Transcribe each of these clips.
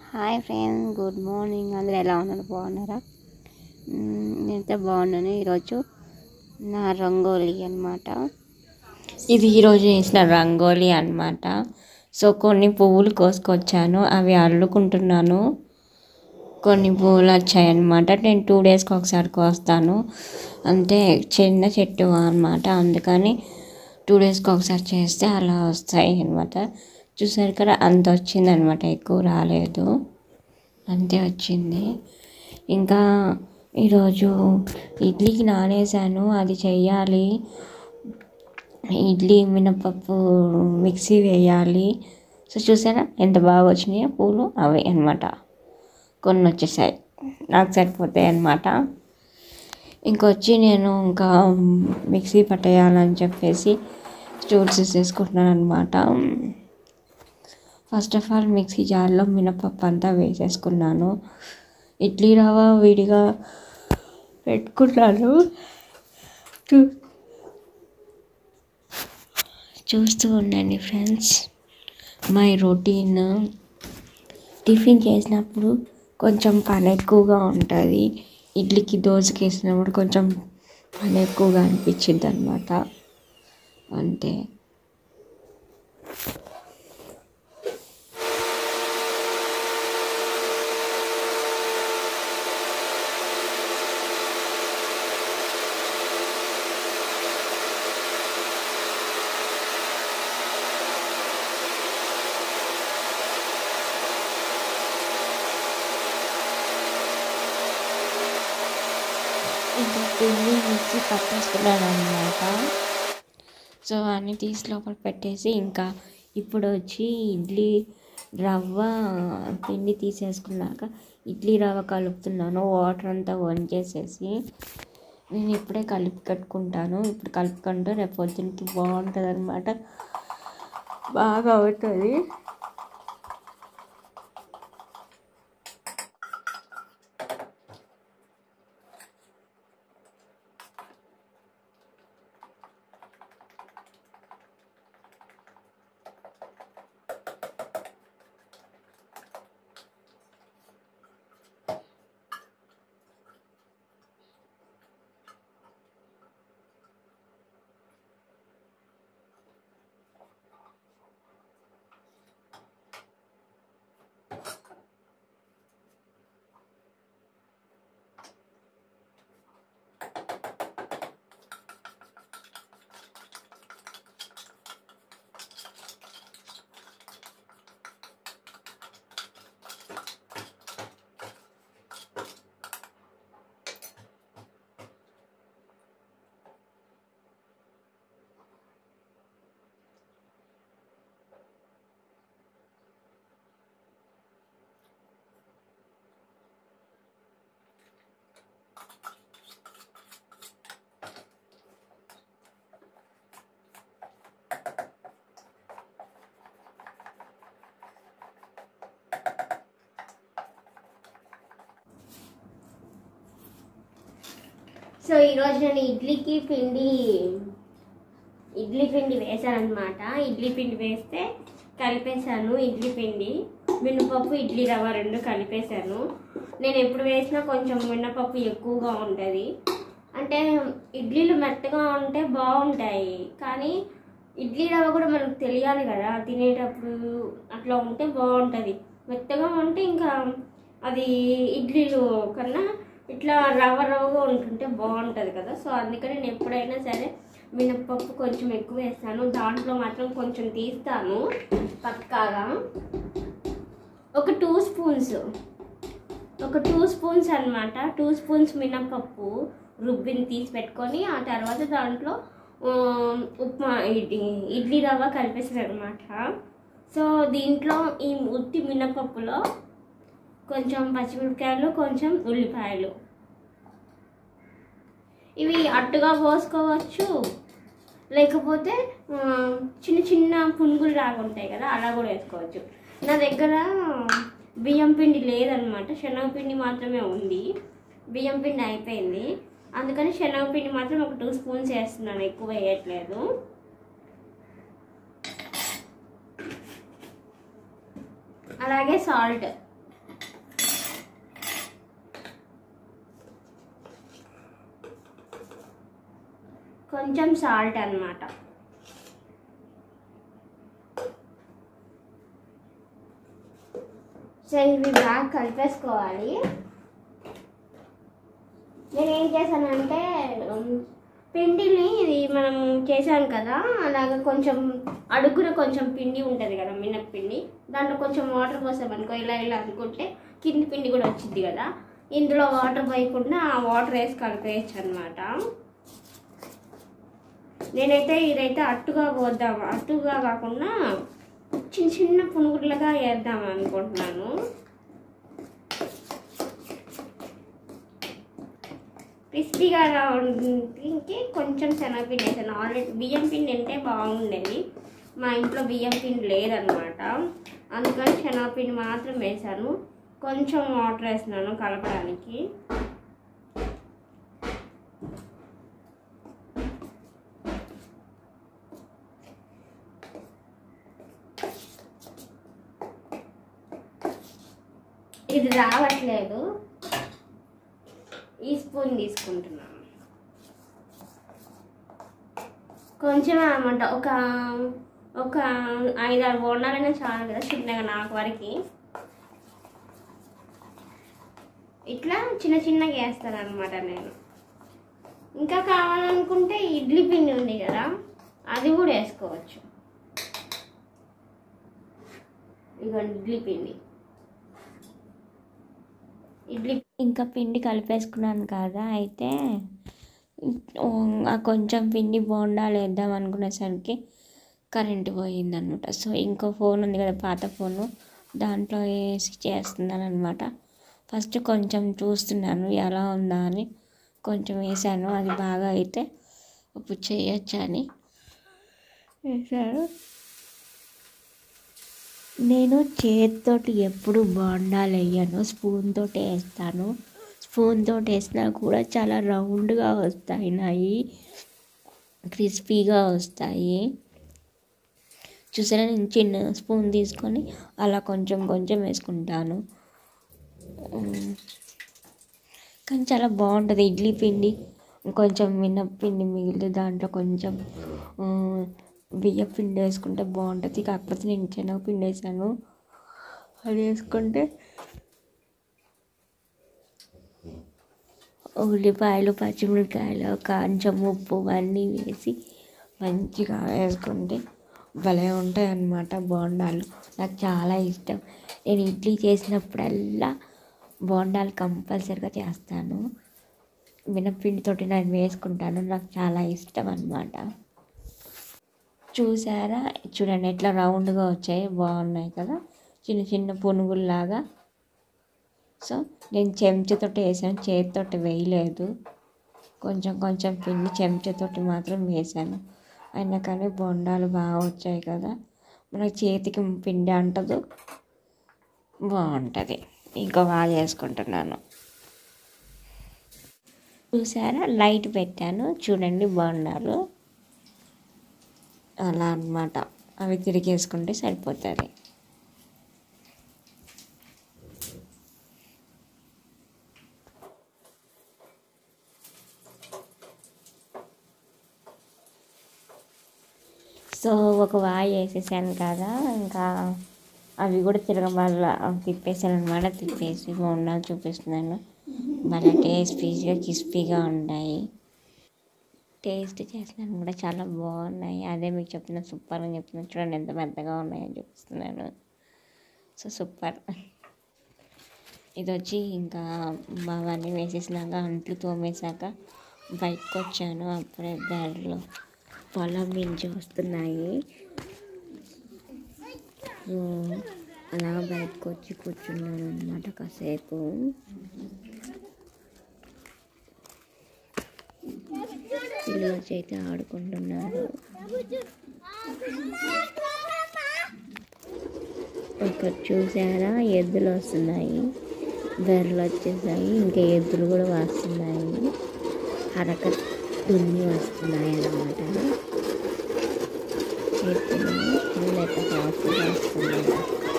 Hi friends good morning అందరూ ఎలా ఉన్నారు బాగున్నారా మ్మ్, నేనైతే బాగున్నాను ఈరోజు నా రంగోలీ అనమాట ఇది ఈరోజు వేసిన రంగోలీ అన్నమాట సో కొన్ని పువ్వులు కోసుకొచ్చాను అవి అల్లుకుంటున్నాను కొన్ని పువ్వులు వచ్చాయన్నమాట నేను టూ డేస్కి ఒకసారి కోస్తాను అంటే చిన్న చెట్టు అన్నమాట అందుకని టూ డేస్కి ఒకసారి చేస్తే అలా వస్తాయి అన్నమాట చూసారు కదా అంత వచ్చింది అనమాట ఎక్కువ రాలేదు అంతే వచ్చింది ఇంకా ఈరోజు ఇడ్లీకి నానేసాను అది చెయ్యాలి ఇడ్లీ మినపప్పు మిక్సీ వేయాలి సో చూసారా ఎంత బాగా వచ్చినాయో పూలు అవి అన్నమాట కొన్ని వచ్చేసాయి నాకు సరిపోతాయి అన్నమాట ఇంకొచ్చి నేను ఇంకా మిక్సీ పట్టేయాలని చెప్పేసి స్టూల్స్ వేసుకుంటున్నాను అనమాట ఫస్ట్ ఆఫ్ ఆల్ మిక్సీ జార్లో మినపప్పు అంతా వేసేసుకున్నాను ఇడ్లీ రవ్వ విడిగా పెట్టుకున్నాను చూ చూస్తూ ఉండండి ఫ్రెండ్స్ మై రొటీన్ టిఫిన్ చేసినప్పుడు కొంచెం పని ఎక్కువగా ఉంటుంది ఇడ్లీకి దోశకి వేసినప్పుడు కొంచెం పని ఎక్కువగా అనిపించింది అనమాట అంతే ఇంకా పిండి మిక్సీ పట్టేసుకున్నాను అనమాట సో అన్నీ తీసి లోపల పెట్టేసి ఇంకా ఇప్పుడు వచ్చి ఇడ్లీ రవ్వ పిండి తీసేసుకున్నాక ఇడ్లీ రవ్వ కలుపుతున్నాను వాటర్ అంతా వంచేసేసి నేను ఇప్పుడే కలిపి కట్టుకుంటాను ఇప్పుడు కలుపుకుంటే రేపు పొద్దునకి బాగుంటుంది అనమాట బాగా అవుతుంది సో ఈరోజు నేను ఇడ్లీకి పిండి ఇడ్లీ పిండి వేసానమాట ఇడ్లీ పిండి వేస్తే కలిపేశాను ఇడ్లీ పిండి మినపప్పు ఇడ్లీ రవ్వ రెండు కలిపేశాను నేను ఎప్పుడు వేసినా కొంచెం మినపప్పు ఎక్కువగా ఉంటుంది అంటే ఇడ్లీలు మెత్తగా ఉంటే బాగుంటాయి కానీ ఇడ్లీ రవ్వ కూడా మనకు తెలియాలి కదా తినేటప్పుడు అట్లా ఉంటే బాగుంటుంది మెత్తగా ఉంటే ఇంకా అది ఇడ్లీలు కన్నా ఇట్లా రవ్వ రవ్వగా ఉంటుంటే బాగుంటుంది కదా సో అందుకని నేను ఎప్పుడైనా సరే మినప్పప్పు కొంచెం ఎక్కువ వేస్తాను దాంట్లో మాత్రం కొంచెం తీస్తాను పక్కాగా ఒక టూ స్పూన్స్ ఒక టూ స్పూన్స్ అన్నమాట టూ స్పూన్స్ మినపప్పు రుబ్బిని తీసి పెట్టుకొని ఆ తర్వాత దాంట్లో ఆ, ఉప్మా ఇది ఇడ్లీ రవ్వ కలిపేసాను అనమాట సో దీంట్లో ఈ ఉత్తి మినపప్పులో కొంచెం పచ్చిమిరపకాయలు కొంచెం ఉల్లిపాయలు ఇవి అట్టుగా పోసుకోవచ్చు లేకపోతే ఆ, చిన్న చిన్న పునుగులు లాగా ఉంటాయి కదా అలా కూడా వేసుకోవచ్చు నా దగ్గర బియ్యం పిండి లేదనమాట శనగపిండి మాత్రమే ఉంది బియ్యం పిండి అయిపోయింది అందుకని శనగపిండి మాత్రం ఒక టూ స్పూన్స్ వేస్తున్నాను ఎక్కువ వేయట్లేదు అలాగే సాల్ట్ కొంచెం సాల్ట్ అన్నమాట సో ఇవి బాగా కలిపేసుకోవాలి నేను ఏం చేశానంటే ఉమ్, పిండిని ఇది మనం చేశాను కదా అలాగ కొంచెం అడుగున కొంచెం పిండి ఉంటుంది కదా మినప్పిండి దాంట్లో కొంచెం వాటర్ పోసామనుకో ఇలా ఇలా అనుకుంటే కింది పిండి కూడా వచ్చింది కదా ఇందులో వాటర్ పోయకుండా ఆ వాటర్ వేసి కలిపేయచ్చు అనమాట నేనైతే ఇదైతే అట్టుగా పోద్దాం అట్టుగా కాకుండా చిన్న చిన్న పునుగులుగా వేద్దాం అనుకుంటున్నాను క్రిస్పీగా రావడానికి కొంచెం శనగపిండి వేసాను ఆల్రెడీ బియ్యం పిండి అంటే బాగుండేది మా ఇంట్లో బియ్యం పిండి లేదనమాట అందుకని శనగపిండి మాత్రం వేసాను కొంచెం వాటర్ వేసినాను కలపడానికి ఇది రావట్లేదు ఈ స్పూన్ తీసుకుంటున్నాను కొంచెం అనమాట ఒక ఒక ఐదారు బోండాలైనా చాలు కదా చిన్నగా నాకు వరకు ఇట్లా చిన్న చిన్నగా వేస్తాను అనమాట నేను ఇంకా కావాలనుకుంటే ఇడ్లీ పిండి ఉంది కదా అది కూడా వేసుకోవచ్చు ఇదిగోండి ఇడ్లీ పిండి ఇడ్లీ ఇంకా పిండి కలిపేసుకున్నాను కదా అయితే ఉమ్, ఆ కొంచెం పిండి బోండాలు వేద్దాం అనుకునేసరికి కరెంటు పోయిందనమాట సో ఇంకో ఫోన్ ఉంది కదా పాత ఫోను దాంట్లో వేసి చేస్తున్నాను అనమాట ఫస్ట్ కొంచెం చూస్తున్నాను ఎలా ఉందా అని కొంచెం వేసాను అది బాగా అయితే ఇప్పుడు చేయొచ్చు అని వేసాను నేను చేతితోటి ఎప్పుడు బోండాలు వేయను స్పూన్ తోటి వేస్తాను స్పూన్ తోటి వేసినా కూడా చాలా రౌండ్గా వస్తాయి నాయి క్రిస్పీగా వస్తాయి చూసారా నేను చిన్న స్పూన్ తీసుకొని అలా కొంచెం కొంచెం వేసుకుంటాను ఉమ్. కానీ చాలా బాగుంటుంది ఇడ్లీ పిండి కొంచెం మినప్పిండి మిగిలితే దాంట్లో కొంచెం ఉమ్, బియ్యం పిండి వేసుకుంటే బాగుంటుంది కాకపోతే నేను శనగపిండి వేసాను అది వేసుకుంటే ఉల్లిపాయలు పచ్చిమిరపకాయలు కొంచెం ఉప్పు అన్నీ వేసి మంచిగా వేసుకుంటే భలే ఉంటాయి అన్నమాట బోండాలు నాకు చాలా ఇష్టం నేను ఇడ్లీ చేసినప్పుడల్లా బోండాలు కంపల్సరిగా చేస్తాను మినప్పిండితోటి నేను వేసుకుంటాను నాకు చాలా ఇష్టం అన్నమాట చూసారా చూడండి ఎట్లా రౌండ్గా వచ్చాయి బాగున్నాయి కదా చిన్న చిన్న పునుగుల్లాగా సో నేను చెంచాతోటి వేసాను చేతితోటి వేయలేదు కొంచెం కొంచెం పిండి చెంచాతోటి మాత్రం వేసాను అయినా కానీ బొండాలు బాగా వచ్చాయి కదా మనకి చేతికి పిండి అంటదు బాగుంటుంది ఇంకా బాగా చేసుకుంటున్నాను చూసారా లైట్ పెట్టాను చూడండి బొండాలు అలా అన్నమాట అవి తిరిగేసుకుంటే సరిపోతుంది సో ఒక వాయి వేసేసాను కదా ఇంకా అవి కూడా తిరగమల్ల తిప్పేసాను అనమాట తిప్పేసి బొండాలు చూపిస్తున్నాను మళ్ళీ టేస్టీగా క్రిస్పీగా ఉన్నాయి టేస్ట్ చేసినాను కూడా చాలా బాగున్నాయి అదే మీకు చెప్తున్నా సూపర్ అని చెప్తున్నాను చూడండి ఎంత మెత్తగా ఉన్నాయని చూపిస్తున్నాను సో సూపర్ ఇది వచ్చి ఇంకా అవన్నీ వేసేసినాక అంట్లు తోమేశాక బయటకు వచ్చాను అప్పుడే దారిలో పొలం నుంచి వస్తున్నాయి సో అలా బయటకు వచ్చి కూర్చున్నాను అనమాట కాసేపు పిల్లలు వచ్చి అయితే ఆడుకుంటున్నారు ఇక్కడ చూసారా ఎద్దులు వస్తున్నాయి బర్రెలు వచ్చేసాయి ఇంకా ఎద్దులు కూడా వస్తున్నాయి అరక దున్ని వస్తున్నాయి అన్నమాట ఎద్దులు చిన్న ఫాస్ట్గా వస్తున్నాయి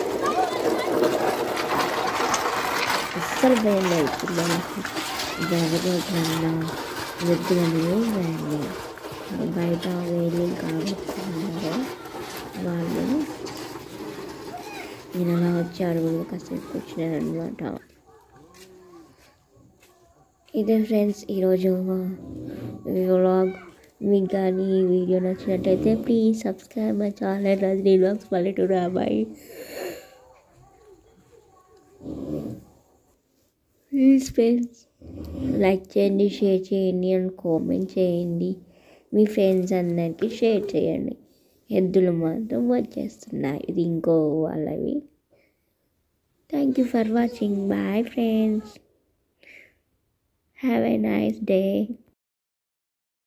అస్సలు భయం లేదు పిల్లలకి బర్రెలు కన్నా ఎద్దులని భయం లేదు బయట వేలి కాబట్టుకున్నారు వాళ్ళు నేను అలా వచ్చి అడుగులు కాసేపు కూర్చున్నాను అనమాట ఇదే ఫ్రెండ్స్ ఈరోజు వ్లాగ్ మీకు కానీ ఈ వీడియో నచ్చినట్టయితే please subscribe my channel Rajani vlogs పల్లెటూరు అబ్బాయి ప్లీజ్ ఫ్రెండ్స్ లైక్ చేయండి షేర్ చేయండి అండ్ కామెంట్ చేయండి మీ ఫ్రెండ్స్ అందరికీ షేర్ చేయండి ఎద్దులు మాత్రం వచ్చేస్తున్నాయి ఇది ఇంకో వాళ్ళవి thank you for watching bye friends have a nice day